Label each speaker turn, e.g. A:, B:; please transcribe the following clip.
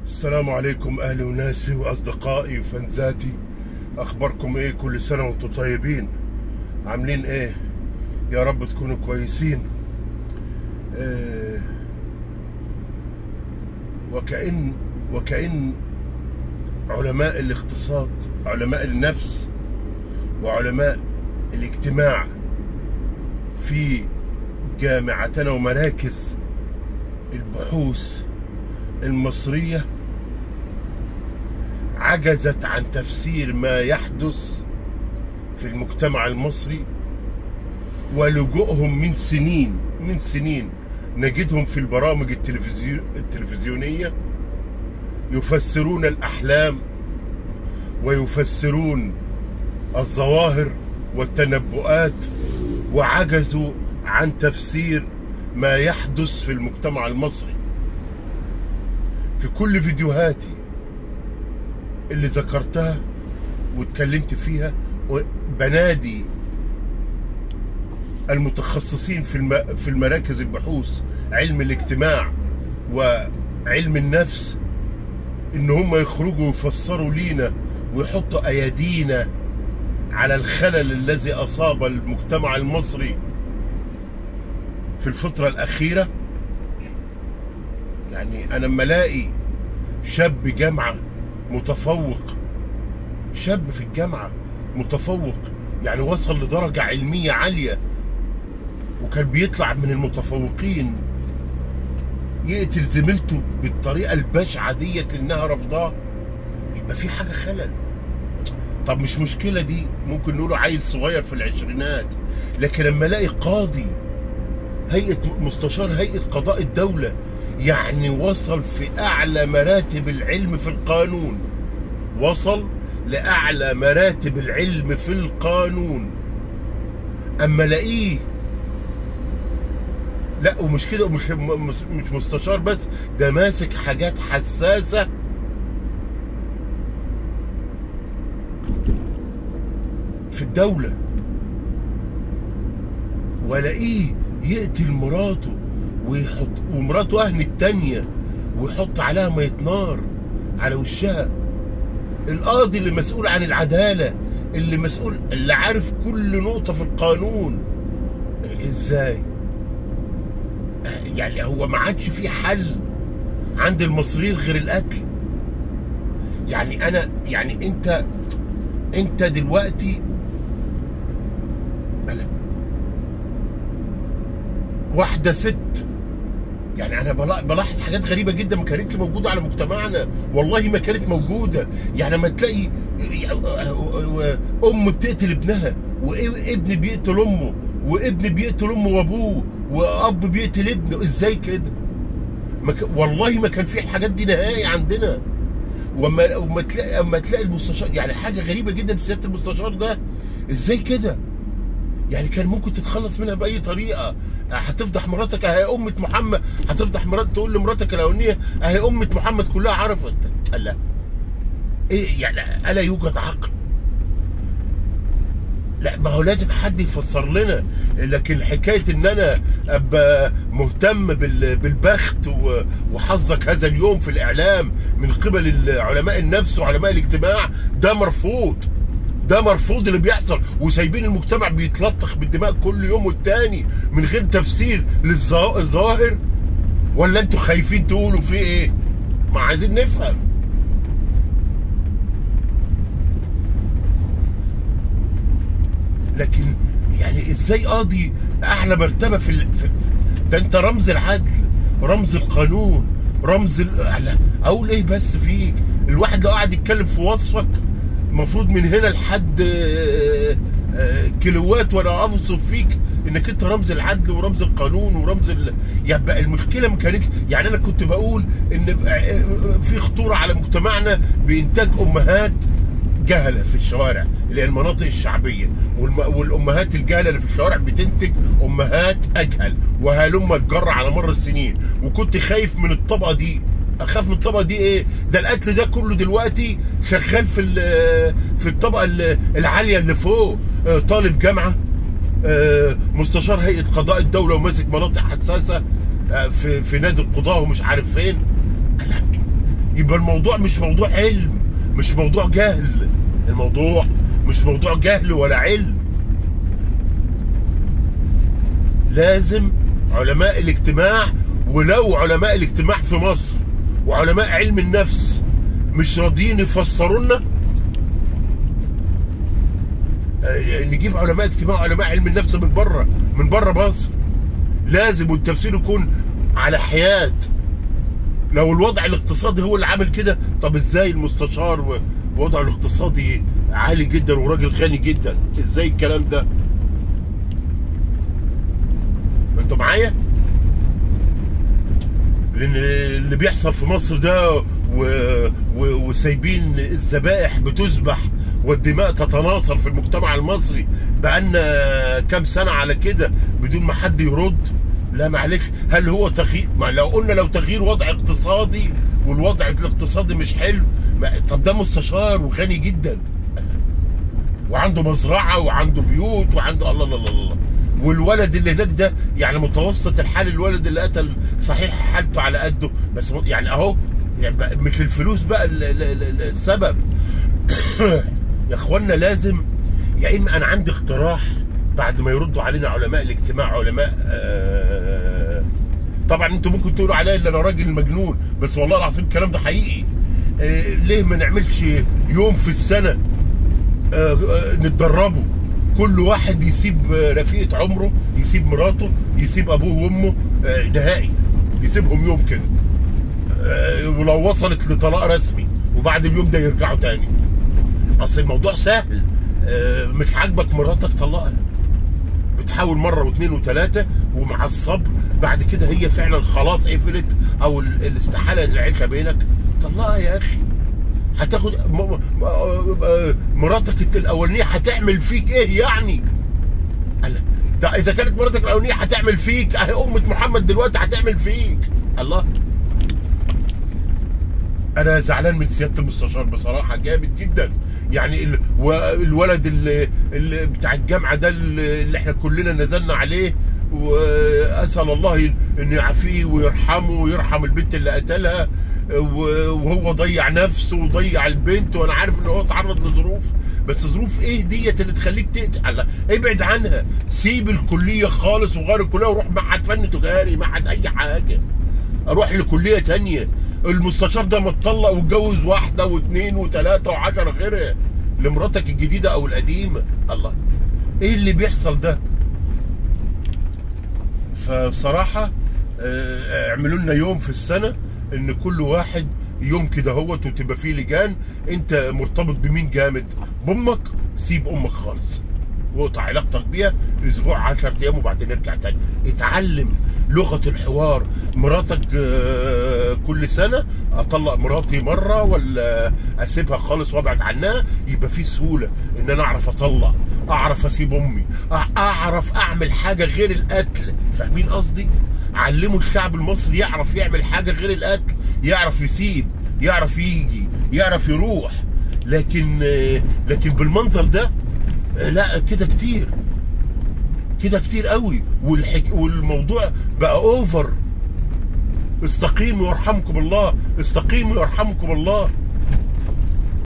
A: السلام عليكم اهلي وناسي واصدقائي وفنزاتي اخباركم ايه كل سنه وانتم طيبين عاملين ايه يا رب تكونوا كويسين آه وكأن وكأن علماء الاقتصاد علماء النفس وعلماء الاجتماع في جامعتنا ومراكز البحوث المصرية عجزت عن تفسير ما يحدث في المجتمع المصري ولجوءهم من سنين من سنين نجدهم في البرامج التلفزيون التلفزيونية يفسرون الأحلام ويفسرون الظواهر والتنبؤات وعجزوا عن تفسير ما يحدث في المجتمع المصري في كل فيديوهاتي اللي ذكرتها واتكلمت فيها بنادي المتخصصين في الم... في المراكز البحوث علم الاجتماع وعلم النفس ان هم يخرجوا ويفسروا لينا ويحطوا ايادينا على الخلل الذي اصاب المجتمع المصري في الفتره الاخيره يعني انا لما الاقي شاب جامعه متفوق شاب في الجامعه متفوق يعني وصل لدرجه علميه عاليه وكان بيطلع من المتفوقين يقتل زميلته بالطريقه البشعه ديت لانها رفضاه يبقى في حاجه خلل طب مش مشكله دي ممكن نقوله عيل صغير في العشرينات لكن لما الاقي قاضي هيئه مستشار هيئه قضاء الدوله يعني وصل في اعلى مراتب العلم في القانون وصل لاعلى مراتب العلم في القانون اما الاقيه لا ومش كده مش مش مستشار بس ده ماسك حاجات حساسه في الدوله والاقيه يقتل مراته ويحط ومراته اهل التانية ويحط عليها مية نار على وشها القاضي اللي مسؤول عن العدالة اللي مسؤول اللي عارف كل نقطة في القانون ازاي يعني هو ما عادش في حل عند المصريين غير القتل يعني انا يعني انت انت دلوقتي واحدة ست يعني انا بلاحظ حاجات غريبه جدا ما كانتش موجوده على مجتمعنا والله ما كانت موجوده يعني ما تلاقي ام بتقتل ابنها وابن بيقتل امه وابن بيقتل امه وابوه واب بيقتل ابنه ازاي كده ما ك... والله ما كان في الحاجات دي نهائي عندنا وما وما تلاقي اما تلاقي المستشار يعني حاجه غريبه جدا في سياده المستشار ده ازاي كده يعني كان ممكن تتخلص منها باي طريقه هتفضح مراتك اهي امه محمد هتفضح مرات تقول لمراتك الاولانيه اهي امه محمد كلها عرفت قال لا ايه يعني الا يوجد عقل لا ما هو لازم حد يفسر لنا لكن حكايه ان انا ابقى مهتم بالبخت وحظك هذا اليوم في الاعلام من قبل علماء النفس وعلماء الاجتماع ده مرفوض ده مرفوض اللي بيحصل وسايبين المجتمع بيتلطخ بالدماء كل يوم والتاني من غير تفسير للظاهر ولا انتوا خايفين تقولوا في ايه ما عايزين نفهم لكن يعني ازاي قاضي اعلى مرتبه في, ال... في ده انت رمز العدل رمز القانون رمز ال... اقول ايه بس فيك الواحد لو قاعد يتكلم في وصفك المفروض من هنا لحد كيلوات وانا اوصف فيك انك انت رمز العدل ورمز القانون ورمز ال... يبقى المشكله ما كانتش يعني انا كنت بقول ان في خطوره على مجتمعنا بانتاج امهات جهله في الشوارع اللي هي المناطق الشعبيه والم... والامهات الجهله اللي في الشوارع بتنتج امهات اجهل وهلم الجر على مر السنين وكنت خايف من الطبقه دي اخاف من الطبقه دي ايه ده القتل ده كله دلوقتي شغال في في الطبقه العاليه اللي فوق طالب جامعه مستشار هيئه قضاء الدوله وماسك مناطق حساسه في في نادي القضاه ومش عارف فين يبقى الموضوع مش موضوع علم مش موضوع جهل الموضوع مش موضوع جهل ولا علم لازم علماء الاجتماع ولو علماء الاجتماع في مصر وعلماء علم النفس مش راضيين يفسروا لنا آه، نجيب علماء اجتماع وعلماء علم النفس من بره من بره مصر لازم والتفسير يكون على حياه لو الوضع الاقتصادي هو اللي عامل كده طب ازاي المستشار ووضعه الاقتصادي عالي جدا وراجل غني جدا ازاي الكلام ده انتوا معايا لان اللي بيحصل في مصر ده و... و... وسايبين الذبائح بتذبح والدماء تتناثر في المجتمع المصري بقالنا كام سنه على كده بدون ما حد يرد لا معلش هل هو تغيير ما لو قلنا لو تغيير وضع اقتصادي والوضع الاقتصادي مش حلو ما... طب ده مستشار وغني جدا وعنده مزرعه وعنده بيوت وعنده الله الله الله, الله. والولد اللي هناك ده يعني متوسط الحال الولد اللي قتل صحيح حالته على قده بس يعني اهو يعني بقى مش الفلوس بقى ال- ال- ال- السبب يا اخوانا لازم يا اما انا عندي اقتراح بعد ما يردوا علينا علماء الاجتماع علماء آه طبعا انتوا ممكن تقولوا عليا ان انا راجل مجنون بس والله العظيم الكلام ده حقيقي آه ليه ما نعملش يوم في السنه آه آه نتدربوا كل واحد يسيب آه، رفيقه عمره يسيب مراته يسيب ابوه وامه آه، نهائي يسيبهم يوم كده آه، ولو وصلت لطلاق رسمي وبعد اليوم ده يرجعوا تاني اصل الموضوع سهل آه، مش عاجبك مراتك طلقها بتحاول مره واثنين وثلاثه ومع الصبر بعد كده هي فعلا خلاص قفلت او ال- الاستحاله اللي عايشه بينك طلقها يا اخي هتاخد م- م- آه، مراتك الت- الاولانيه هتعمل فيك ايه يعني؟ قال ده اذا كانت مراتك الاولانيه هتعمل فيك اهي امه محمد دلوقتي هتعمل فيك الله انا زعلان من سياده المستشار بصراحه جامد جدا يعني ال- والولد اللي, اللي بتاع الجامعه ده اللي اللي احنا كلنا نزلنا عليه واسال الله ان يعافيه ويرحمه ويرحم البنت اللي قتلها و- وهو ضيع نفسه وضيع البنت وانا عارف ان هو اتعرض لظروف بس ظروف ايه ديت اللي تخليك تقتل الله، ابعد عنها سيب الكليه خالص وغير الكليه وروح معهد فن تجاري معهد اي حاجه اروح لكليه تانية المستشار ده متطلق واتجوز واحده واثنين وثلاثه وعشرة غيرها لمراتك الجديده او القديمه الله ايه اللي بيحصل ده فبصراحه آه، اعملوا لنا يوم في السنه ان كل واحد يوم كده هوت وتبقى فيه لجان انت مرتبط بمين جامد بامك سيب امك خالص وقطع علاقتك بيها اسبوع 10 ايام وبعدين ارجع تاني اتعلم لغه الحوار مراتك آه، كل سنه اطلق مراتي مره ولا اسيبها خالص وابعد عنها يبقى في سهوله ان انا اعرف اطلق اعرف اسيب امي أع- اعرف اعمل حاجه غير القتل فاهمين قصدي علموا الشعب المصري يعرف يعمل حاجه غير القتل يعرف يسيب يعرف يجي يعرف يروح لكن آه، لكن بالمنظر ده آه، لا كده كتير كده كتير قوي والحك... والموضوع بقى اوفر استقيموا يرحمكم الله استقيموا يرحمكم الله